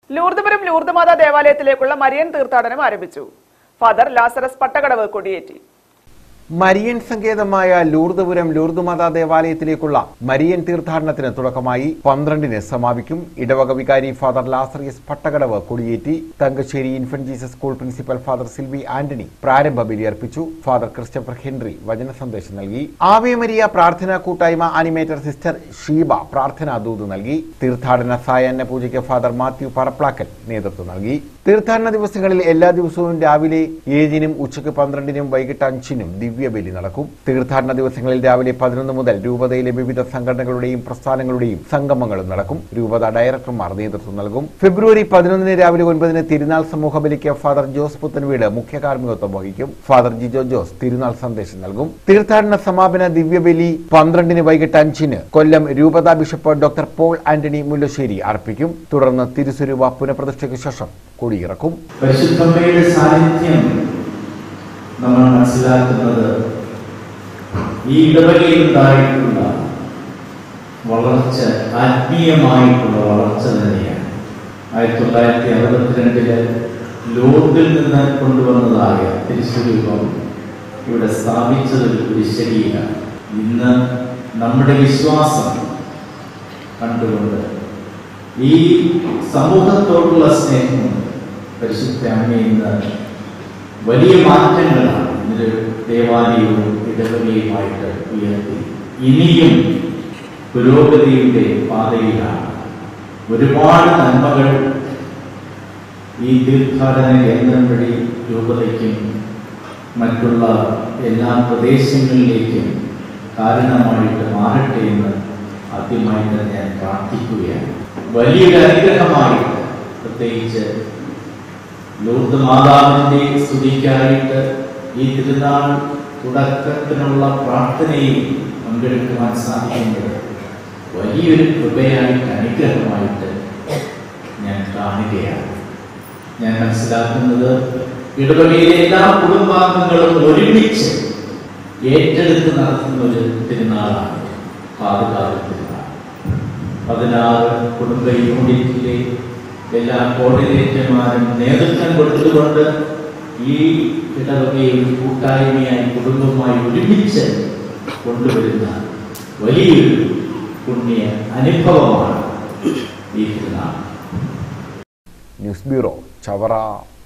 ലൂർദ്പുരം ലൂർദ്മാതാ ദേവാലയത്തിലേക്കുള്ള Marian തീർത്ഥാടനം ആരംഭിച്ചു father Lazarus Pattakadavu കൊടിയേറ്റി മരിയൻ സങ്കേതമായ ലൂർദപുരം ലൂർദുമാതാ ദേവാലയത്തിലേക്കുള്ള മരിയൻ തീർത്ഥാടനത്തിന് തുടക്കമായി പന്ത്രണ്ടിന് സമാപിക്കും ഇടവക വികാരി ഫാദർ ലാസറിയസ് പട്ടകടവ് കൊടിയേറ്റി Thangassery infant Jesus school principal father Silvy Antony പ്രാരംഭ ബലിയർപ്പിച്ചു ഫാദർ ക്രിസ്റ്റഫർ ഹെൻറി വചന സന്ദേശം നൽകി ആവേ മരിയ പ്രാർത്ഥനാ കൂട്ടായ്മ അനിമേറ്റർ സിസ്റ്റർ ഷീബ പ്രാർത്ഥനാ ദൂത് നൽകി തീർത്ഥാടന സായാഹ്ന പൂജയ്ക്ക് ഫാദർ മാത്യു പറപ്ലാക്കൽ നേതൃത്വം നൽകി തീർത്ഥാടന ദിവസങ്ങളിൽ എല്ലാ ദിവസവും രാവിലെ ഏഴിനും ഉച്ചയ്ക്ക് പന്ത്രണ്ടിനും വൈകിട്ട് അഞ്ചിനും ദിവ്യബലി നടക്കും തീർത്ഥാടന ദിവസങ്ങളിൽ രാവിലെ പതിനൊന്ന് മുതൽ രൂപതയിലെ വിവിധ സംഘടനകളുടെയും പ്രസ്ഥാനങ്ങളുടെയും സംഗമങ്ങളും നടക്കും രൂപത ഡയറക്ടർമാർ നേതൃത്വം നൽകും ഫെബ്രുവരി പതിനൊന്നിന് രാവിലെ ഒൻപതിന് തിരുനാൾ സമൂഹ ബലിക്ക് ഫാദർ ജോസ് പുത്തൻവീട് മുഖ്യ കാർമ്മികത്വം വഹിക്കും ഫാദർ ജിജോ ജോസ് തിരുനാൾ സന്ദേശം നൽകും തീർത്ഥാടന സമാപന ദിവ്യബലി പന്ത്രണ്ടിന് വൈകിട്ട് അഞ്ചിന് കൊല്ലം രൂപതാ ബിഷപ്പ് ഡോക്ടർ പോൾ ആന്റണി മുല്ലശ്ശേരി അർപ്പിക്കും തുടർന്ന് തിരുസ്വരൂപ പുനഃപ്രതിഷ്ഠയ്ക്ക് ശേഷം കൊടിയിറക്കും പരിശുദ്ധമ്മയുടെ സാന്നിധ്യം നമ്മൾ മനസ്സിലാക്കുന്നത് ഈ ഇടവകയിൽ ഉണ്ടായിട്ടുള്ള വളർച്ച ആത്മീയമായിട്ടുള്ള വളർച്ച തന്നെയാണ് ആയിരത്തി തൊള്ളായിരത്തി അറുപത്തിരണ്ടില് ലോർഡിൽ നിന്ന് കൊണ്ടുവന്നതായ തിരുസ്വരൂപം ഇവിടെ സ്ഥാപിച്ചത് ഒരു ശരിയാണ് ഇന്ന് നമ്മുടെ വിശ്വാസം കണ്ടുകൊണ്ട് ഈ സമൂഹത്തോടുള്ള സ്നേഹം പരിശുദ്ധ അമ്മ ഇന്ന് വലിയ മാറ്റങ്ങളാണ് ഇതിൽ ദേവാലയവും ഇടവകയുമായിട്ട് ഉയർത്തി ഇനിയും പുരോഗതിയുടെ പാതയിലാണ് ഒരുപാട് നന്മകൾ ഈ തീർത്ഥാടന കേന്ദ്രം വഴി രൂപതയ്ക്കും മറ്റുള്ള എല്ലാ പ്രദേശങ്ങളിലേക്കും കാരണമായിട്ട് മാറട്ടെ എന്ന് ആദ്യമായിട്ട് ഞാൻ പ്രാർത്ഥിക്കുകയാണ് വലിയൊരു അനുഗ്രഹമായിട്ട് പ്രത്യേകിച്ച് ലൂർദ് മാതാവിന്റെ സ്തുതിക്കായിട്ട് ഈ തിരുനാൾ തുടക്കത്തിനുള്ള പ്രാർത്ഥനയിൽ പങ്കെടുക്കുവാൻ സാധിക്കുന്നത് വലിയൊരു കൃപയായിട്ട് അനുഗ്രഹമായിട്ട് ഞാൻ കാണുകയാണ് ഞാൻ മനസ്സിലാക്കുന്നത് ഇടവകയിലെ എല്ലാ കുടുംബാംഗങ്ങളും ഒരുമിച്ച് ഏറ്റെടുത്ത് നടത്തുന്ന ഒരു തിരുനാളാണ് പാതുകാല തിരുനാൾ പതിനാറ് കുടുംബ യൂണിറ്റിലെ എല്ലാ കോർഡിനേറ്റർമാരും നേതൃത്വം കൊടുത്തുകൊണ്ട് ഈ ഇടവകയിൽ കൂട്ടായ്മയായി കുടുംബമായി ഒരുമിച്ച് കൊണ്ടുവരുന്ന വലിയൊരു പുണ്യ അനുഭവമാണ് ഈ തിരുനാൾ ന്യൂസ് ബ്യൂറോ ചവറ